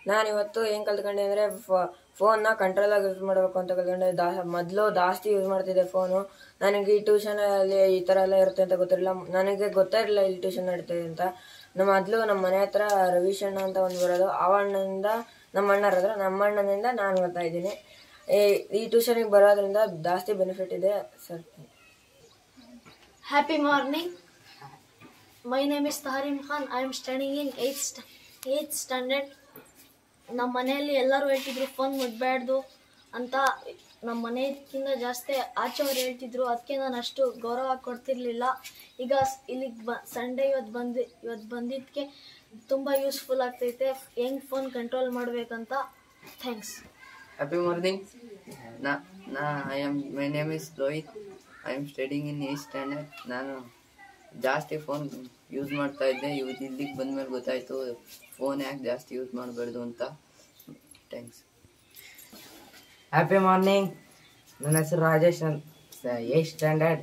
ನಾನು ಇವತ್ತು ಏನು ಕಲ್ತ್ಕೊಂಡೆ ಅಂದರೆ ಫೋನ್ನ ಕಂಟ್ರೋಲಾಗಿ ಯೂಸ್ ಮಾಡಬೇಕು ಅಂತ ಕಲ್ತ್ಕೊಂಡೆ ದಾ ಮೊದಲು ಜಾಸ್ತಿ ಯೂಸ್ ಮಾಡ್ತಿದ್ದೆ ಫೋನು ನನಗೆ ಈ ಟ್ಯೂಷನಲ್ಲಿ ಈ ಥರ ಎಲ್ಲ ಇರುತ್ತೆ ಅಂತ ಗೊತ್ತಿರಲಿಲ್ಲ ನನಗೆ ಗೊತ್ತೇ ಇರಲಿಲ್ಲ ಇಲ್ಲಿ ಟ್ಯೂಷನ್ ನಡೀತಿದೆ ಅಂತ ನಮ್ಮ ಮೊದಲು ನಮ್ಮ ಮನೆ ಹತ್ರ ರವೀಶ್ ಅಣ್ಣ ಅಂತ ಒಂದು ಬರೋದು ಆ ಅಣ್ಣನಿಂದ ನಮ್ಮ ಅಣ್ಣ ಇರೋದು ನಮ್ಮ ಅಣ್ಣನಿಂದ ನಾನು ಬರ್ತಾ ಇದ್ದೀನಿ ಈ- ಈ ಟ್ಯೂಷನಿಗೆ ಬರೋದ್ರಿಂದ ಜಾಸ್ತಿ ಬೆನಿಫಿಟ್ ಇದೆ sir Happy morning. My name is Taharim Khan. I am studying in 8th, st- 8th standard. ನಮ್ಮ ಮನೆಯಲ್ಲಿ ಎಲ್ಲರೂ ಹೇಳ್ತಿದ್ರು ಫೋನ್ ಮುಟ್ಬಾರ್ದು ಅಂತ ನಮ್ಮ ಮನೆಗಿಂತ ಜಾಸ್ತಿ ಆಚೆಯವ್ರು ಹೇಳ್ತಿದ್ರು ಅದಕ್ಕೆ ನಾನು ಅಷ್ಟು ಗೌರವ ಕೊಡ್ತಿರ್ಲಿಲ್ಲ ಈಗ ಸ್- ಇಲ್ಲಿಗೆ ಬ ಸಂಡೇ ಇವತ್ತು ಬಂದು ಇವತ್ತು ಬಂದಿದ್ದಕ್ಕೆ ತುಂಬ ಯೂಸ್ಫುಲ್ ಆಗ್ತೈತೆ ಹೆಂಗೆ ಫೋನ್ ಕಂಟ್ರೋಲ್ ಮಾಡಬೇಕಂತ thanks Happy morning. Na, na, I am. My name is Rohit. I am studying in eighth standard. ನಾನು ಜಾಸ್ತಿ ಫೋನ್ ಯೂಸ್ ಮಾಡ್ತಾ ಇದ್ದೆ ಇವ್ ಇಲ್ಲಿಗೆ ಬಂದ್ಮೇಲೆ ಗೊತ್ತಾಯ್ತು ಫೋನ್ ಯಾಕೆ ಜಾಸ್ತಿ ಯೂಸ್ ಮಾಡಬಾರ್ದು ಅಂತ ಥ್ಯಾಂಕ್ಸ್ ಹ್ಯಾಪಿ ಮಾರ್ನಿಂಗ್ ನನ್ನ ಹೆಸರು ರಾಜೇಶ್ ಅಂತ ಏಟ್ ಸ್ಟ್ಯಾಂಡರ್ಡ್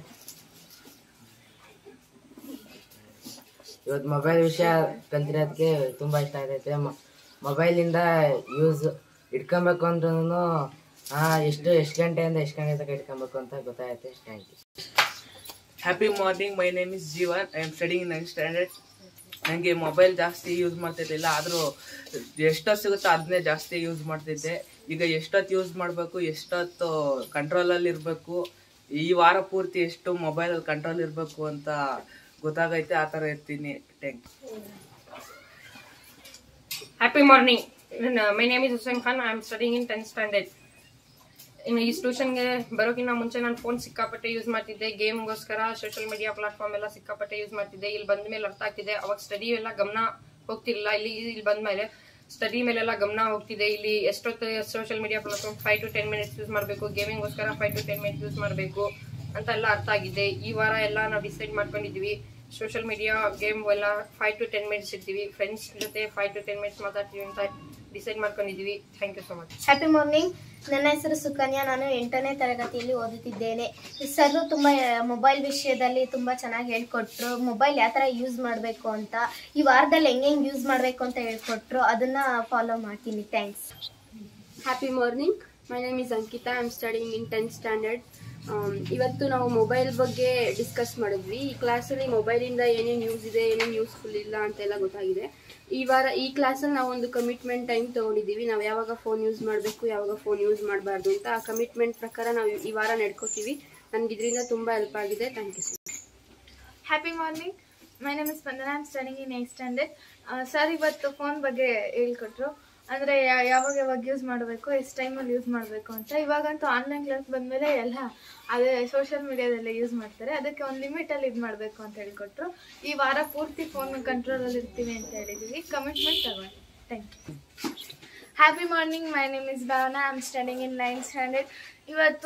ಇವತ್ತು ಮೊಬೈಲ್ ವಿಷಯ ಕಲ್ತಿರೋದಕ್ಕೆ ತುಂಬ ಇಷ್ಟ ಆಗೈತೆ ಮೊಬೈಲಿಂದ ಯೂಸ್ ಇಟ್ಕೊಬೇಕು ಅಂದ್ರೂ ಎಷ್ಟು ಎಷ್ಟು ಗಂಟೆಯಿಂದ ಎಷ್ಟು ಗಂಟೆ ತನಕ ಇಟ್ಕೊಬೇಕು ಅಂತ ಗೊತ್ತಾಗುತ್ತೆ thank you happy morning my name is Jeevan I am studying nine standard ನನಗೆ ಮೊಬೈಲ್ ಜಾಸ್ತಿ ಯೂಸ್ ಮಾಡ್ತಿರ್ಲಿಲ್ಲ ಆದರೂ ಎಷ್ಟೊತ್ತು ಸಿಗುತ್ತೋ ಅದನ್ನೇ ಜಾಸ್ತಿ ಯೂಸ್ ಮಾಡ್ತಿದ್ದೆ ಈಗ ಎಷ್ಟೊತ್ತು ಯೂಸ್ ಮಾಡಬೇಕು ಎಷ್ಟೊತ್ತು ಕಂಟ್ರೋಲಲ್ಲಿ ಇರಬೇಕು ಈ ವಾರ ಪೂರ್ತಿ ಎಷ್ಟು ಮೊಬೈಲಲ್ಲಿ ಕಂಟ್ರೋಲ್ ಇರಬೇಕು ಅಂತ ಗೊತ್ತಾಗೈತೆ ಆ ಥರ ಇರ್ತೀನಿ thank Happy morning. Uh, my name is Hussein Khan. I am studying in 10th standard. ಇನ್ನು ಈ ಟ್ಯೂಷನ್ಗೆ ಬರೋಕ್ಕಿಂತ ಮುಂಚೆ ನಾನು ಫೋನ್ ಸಿಕ್ಕಾಪಟ್ಟೆ ಯೂಸ್ ಮಾಡ್ತಿದ್ದೆ ಗೇಮ್ಗೋಸ್ಕರ ಸೋಷಿಯಲ್ ಮೀಡಿಯಾ ಪ್ಲಾಟ್ಫಾರ್ಮ್ ಎಲ್ಲ ಸಿಕ್ಕಾಪಟ್ಟೆ ಯೂಸ್ ಮಾಡ್ತಿದ್ದೆ ಇಲ್ಲಿ ಬಂದ ಮೇಲೆ ಅರ್ಥ ಆಗ್ತಿದೆ ಅವಾಗ ಸ್ಟಡಿ ಎಲ್ಲ ಗಮನ ಹೋಗ್ತಿರ್ಲಿಲ್ಲ ಇಲ್ಲಿ ಇಲ್ಲಿ ಬಂದ ಮೇಲೆ ಸ್ಟಡಿ ಮೇಲೆಲ್ಲ ಗಮನ ಹೋಗ್ತಿದೆ ಇಲ್ಲಿ ಎಷ್ಟೊತ್ತು social media platform five to ten minutes use ಮಾಡಬೇಕು ಗೇಮಿಂಗ್ಗೋಸ್ಕರ five to ten minutes use ಮಾಡಬೇಕು ಅಂತ ಎಲ್ಲ ಅರ್ಥ ಆಗಿದೆ ಈ ವಾರ ಎಲ್ಲ ನಾವು ಡಿಸೈಡ್ ಮಾಡ್ಕೊಂಡಿದ್ವಿ ಸೋಷಿಯಲ್ ಮೀಡಿಯಾ ಗೇಮ್ ಎಲ್ಲ ಫೈವ್ ಟು ಟೆನ್ ಮಿನಿಟ್ಸ್ ಇರ್ತೀವಿ ಫ್ರೆಂಡ್ಸ್ ಜೊತೆ ಫೈವ್ ಟು ಟೆನ್ ಮಿನಿಟ್ಸ್ ಮಾತಾಡ್ತೀವಿ ಅಂತ ಡಿಸೈಡ್ ಮಾಡ್ಕೊಂಡಿದ್ವಿ thank you so much happy morning ನನ್ನ ಹೆಸರು ಸುಕನ್ಯಾ ನಾನು ಎಂಟನೇ ತರಗತಿಯಲ್ಲಿ ಓದುತ್ತಿದ್ದೇನೆ ಸರ್ ತುಂಬ ಮೊಬೈಲ್ ವಿಷಯದಲ್ಲಿ ತುಂಬ ಚೆನ್ನಾಗಿ ಹೇಳ್ಕೊಟ್ರು ಮೊಬೈಲ್ ಯಾವ ಥರ ಯೂಸ್ ಮಾಡಬೇಕು ಅಂತ ಈ ವಾರದಲ್ಲಿ ಹೆಂಗೆ ಹೆಂಗೆ ಯೂಸ್ ಮಾಡಬೇಕು ಅಂತ ಹೇಳ್ಕೊಟ್ರು ಅದನ್ನ ಫಾಲೋ ಮಾಡ್ತೀನಿ thanks happy morning my name is Ankita I am studying in tenth standard ಇವತ್ತು ನಾವು ಮೊಬೈಲ್ ಬಗ್ಗೆ ಡಿಸ್ಕಸ್ ಮಾಡಿದ್ವಿ ಈ ಕ್ಲಾಸಲ್ಲಿ ಮೊಬೈಲಿಂದ ಏನೇನು ಯೂಸ್ ಇದೆ ಏನೇನು ಯೂಸ್ಫುಲ್ ಇಲ್ಲ ಅಂತೆಲ್ಲ ಗೊತ್ತಾಗಿದೆ ಈ ವಾರ ಈ ಕ್ಲಾಸಲ್ಲಿ ನಾವು ಒಂದು ಕಮಿಟ್ಮೆಂಟ್ ಟೈಮ್ ತೊಗೊಂಡಿದ್ದೀವಿ ನಾವು ಯಾವಾಗ ಫೋನ್ ಯೂಸ್ ಮಾಡಬೇಕು ಯಾವಾಗ ಫೋನ್ ಯೂಸ್ ಮಾಡಬಾರ್ದು ಅಂತ ಆ ಕಮಿಟ್ಮೆಂಟ್ ಪ್ರಕಾರ ನಾವು ಈ ವಾರ ನಡ್ಕೋತೀವಿ ನನಗೆ ಇದರಿಂದ ತುಂಬ ಹೆಲ್ಪ್ ಆಗಿದೆ thank you happy morning my name is Spandana I'm studying in eight standard sir ಇವತ್ತು ಫೋನ್ ಬಗ್ಗೆ ಹೇಳ್ಕೊಟ್ರು ಅಂದರೆ ಯಾವಾಗ ಯಾವಾಗ ಯೂಸ್ ಮಾಡಬೇಕು ಎಷ್ಟು ಟೈಮಲ್ಲಿ ಯೂಸ್ ಮಾಡಬೇಕು ಅಂತ ಇವಾಗಂತೂ ಆನ್ಲೈನ್ ಕ್ಲಾಸ್ ಬಂದಮೇಲೆ ಎಲ್ಲ ಅದೇ ಸೋಷಿಯಲ್ ಮೀಡಿಯಾದಲ್ಲೇ ಯೂಸ್ ಮಾಡ್ತಾರೆ ಅದಕ್ಕೆ ಒಂದು ಲಿಮಿಟಲ್ಲಿ ಇದು ಮಾಡಬೇಕು ಅಂತ ಹೇಳ್ಕೊಟ್ರು ಈ ವಾರ ಪೂರ್ತಿ ಫೋನ್ ಕಂಟ್ರೋಲಲ್ಲಿ ಇರ್ತೀವಿ ಅಂತ ಹೇಳಿದ್ದೀವಿ ಕಮಿಟ್ಮೆಂಟ್ ತಗೊಂಡು thank you happy morning my name is Bhavana I am studying in ninth standard ಇವತ್ತು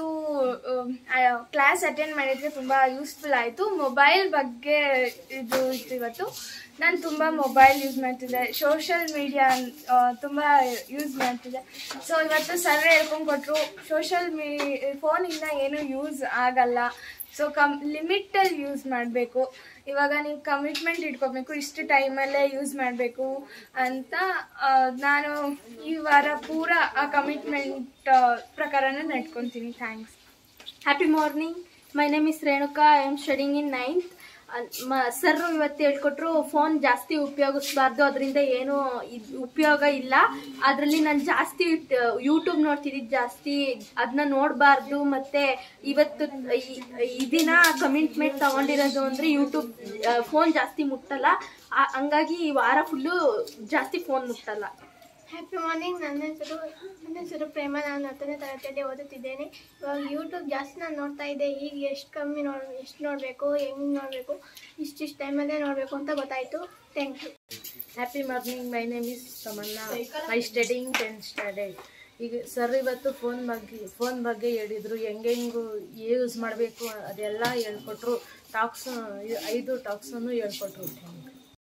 ಕ್ಲಾಸ್ ಅಟೆಂಡ್ ಮಾಡಿದರೆ ತುಂಬ ಯೂಸ್ಫುಲ್ ಆಯಿತು ಮೊಬೈಲ್ ಬಗ್ಗೆ ಇದು ಇತ್ತು ಇವತ್ತು ನಾನು ತುಂಬ ಮೊಬೈಲ್ ಯೂಸ್ ಮಾಡ್ತಿದ್ದೆ ಸೋಷಿಯಲ್ ಮೀಡಿಯಾ ತುಂಬ ಯೂಸ್ ಮಾಡ್ತಿದ್ದೆ ಸೊ ಇವತ್ತು ಸರ್ ಹೇಳ್ಕೊಂಡು ಕೊಟ್ಟರು ಸೋಷಿಯಲ್ ಮೀ ಫೋನಿಂದ ಏನೂ ಯೂಸ್ ಆಗಲ್ಲ ಸೊ ಕಮ್ ಲಿಮಿಟಲ್ಲಿ ಯೂಸ್ ಮಾಡಬೇಕು ಇವಾಗ ನೀವು ಕಮಿಟ್ಮೆಂಟ್ ಇಟ್ಕೋಬೇಕು ಇಷ್ಟು ಟೈಮಲ್ಲೇ ಯೂಸ್ ಮಾಡಬೇಕು ಅಂತ ಆ, ನಾನು ಈ ವಾರ ಪೂರ ಆ ಕಮಿಟ್ಮೆಂಟ್ ಪ್ರಕಾರನೇ ನಡ್ಕೊತೀನಿ thanks happy morning my name is Renuka I am studying in ninth sir ಇವತ್ತು ಹೇಳ್ಕೊಟ್ರು ಫೋನ್ ಜಾಸ್ತಿ ಉಪಯೋಗಿಸ್ಬಾರ್ದು ಅದರಿಂದ ಏನು ಇದ್- ಉಪಯೋಗ ಇಲ್ಲ ಅದರಲ್ಲಿ ನಾನು ಜಾಸ್ತಿ ಯೂಟ್ಯೂಬ್ ನೋಡ್ತಿದ್ದಿದ್ದು ಜಾಸ್ತಿ ಅದನ್ನ ನೋಡಬಾರ್ದು ಮತ್ತೆ ಇವತ್ತು ಈ- ಈ ದಿನ ಕಮಿಟ್ಮೆಂಟ್ ತಗೊಂಡಿರೋದು ಅಂದರೆ ಯೂಟ್ಯೂಬ್ ಫೋನ್ ಜಾಸ್ತಿ ಮುಟ್ಟಲ್ಲ ಆ- ಹಂಗಾಗಿ ಈ ವಾರ ಫುಲ್ಲು ಜಾಸ್ತಿ ಫೋನ್ ಮುಟ್ಟಲ್ಲ ಹ್ಯಾಪಿ ಮಾರ್ನಿಂಗ್ ನನ್ನ ಹೆಸರು ನನ್ನ ಹೆಸರು ಪ್ರೇಮ ನಾನು ಹತ್ತನೇ ತರಗತಿಯಲ್ಲಿ ಓದುತ್ತಿದ್ದೇನೆ ಇವಾಗ ಯೂಟ್ಯೂಬ್ ಜಾಸ್ತಿ ನಾನು ನೋಡ್ತಾ ಇದ್ದೆ ಈಗ ಎಷ್ಟು ಕಮ್ಮಿ ನೋಡ್ ಎಷ್ಟು ನೋಡಬೇಕು ಹೆಂಗೆ ನೋಡಬೇಕು ಇಷ್ಟಿಷ್ಟು ಟೈಮಲ್ಲೇ ನೋಡಬೇಕು ಅಂತ ಗೊತ್ತಾಯಿತು thank you happy morning my name is Tamanna I studying tenth standard ಈಗ ಸರ್ ಇವತ್ತು ಫೋನ್ ಬಗ್ಗೆ ಫೋನ್ ಬಗ್ಗೆ ಹೇಳಿದರು ಹೆಂಗೆಂಗು ಯೂಸ್ ಮಾಡಬೇಕು ಅದೆಲ್ಲ ಹೇಳ್ಕೊಟ್ರು ಟಾಕ್ಸ್ ಐದು ಟಾಕ್ಸನ್ನು ಹೇಳ್ಕೊಟ್ರು